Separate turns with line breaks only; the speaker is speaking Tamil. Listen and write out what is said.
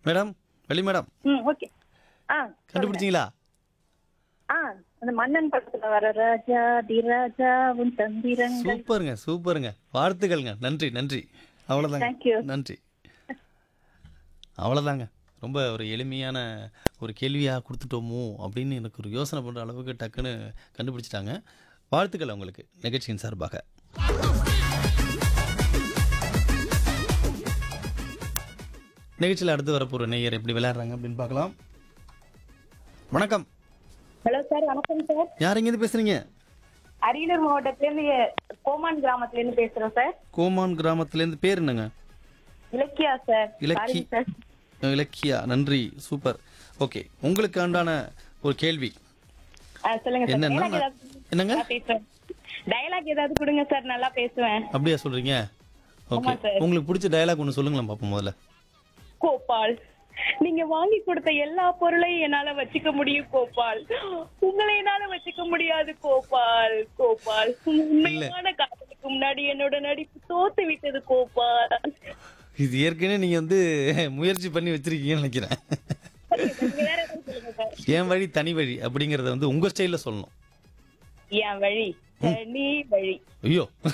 மேடம் வள்ளி மேடம்
ம் ஓகே ஆ சொல்லுங்க.
கண்டுபிடிச்சிங்களா
ஆ அந்த மன்னன் படத்துல வர ராஜா தி ராஜா உன் தந்திரங்கள்
சூப்பருங்க சூப்பருங்க வாழ்த்துக்கள்ங்க நன்றி நன்றி அவ்வளோதாங்க
Thank you.
நன்றி அவ்வளோதாங்க ரொம்ப ஒரு எளிமையான ஒரு கேள்வியாக கொடுத்துட்டோமோ அப்படின்னு எனக்கு ஒரு யோசனை பண்ணுற அளவுக்கு டக்குன்னு கண்டுபிடிச்சிட்டாங்க வாழ்த்துக்கள் உங்களுக்கு நிகழ்ச்சியின் சார்பாக நிகழ்ச்சியில் அடுத்து வரப்போகிற நேயர் எப்படி விளையாடுறாங்க அப்படின்னு பார்க்கலாம் வணக்கம்
ஹலோ சார் வணக்கம் சார்
யார் எங்கேருந்து பேசுகிறீங்க
அரியலூர் மாவட்டத்துல இருந்து கோமான் கிராமத்துல இருந்து பேசுறோம் சார்
கோமான் கிராமத்துலேருந்து பேர் என்னங்க
Ilakkiya sir
Ilakki
Sorry sir
Ilakkiya நன்றி சூப்பர் ஓகே உங்களுக்கு ஆண்டான ஒரு கேள்வி
ஆ, சொல்லுங்க சார்
என்னன்னா
டைலாக் ஏதாவது
என்னங்க
நல்லா பேசுவேன் டைலாக் ஏதாவது கொடுங்க சார் நல்லா பேசுவேன்
அப்படியா சொல்றீங்க ஓகே
சார்.
உங்களுக்கு பிடிச்ச டயலாக் ஒன்று சொல்லுங்களேன் பாப்போம் முதல்ல
கோபால் நீங்க வாங்கி கொடுத்த எல்லா பொருளையும் என்னால வச்சுக்க முடியும் கோபால் உங்களை என்னால வச்சுக்க முடியாது கோபால் கோபால் உண்மையான காதலுக்கு முன்னாடி என்னோட நடிப்பு தோத்து விட்டது கோபால்
இது ஏற்கனவே நீங்க வந்து முயற்சி பண்ணி வச்சிருக்கீங்கன்னு நினைக்கிறேன்
நீங்க வேற ஏதாவது சொல்லுங்க சார்
என் வழி தனி வழி அப்படிங்கறத வந்து உங்க ஸ்டைல்ல சொல்லணும்
என் வழி தனி வழி
ஐயோ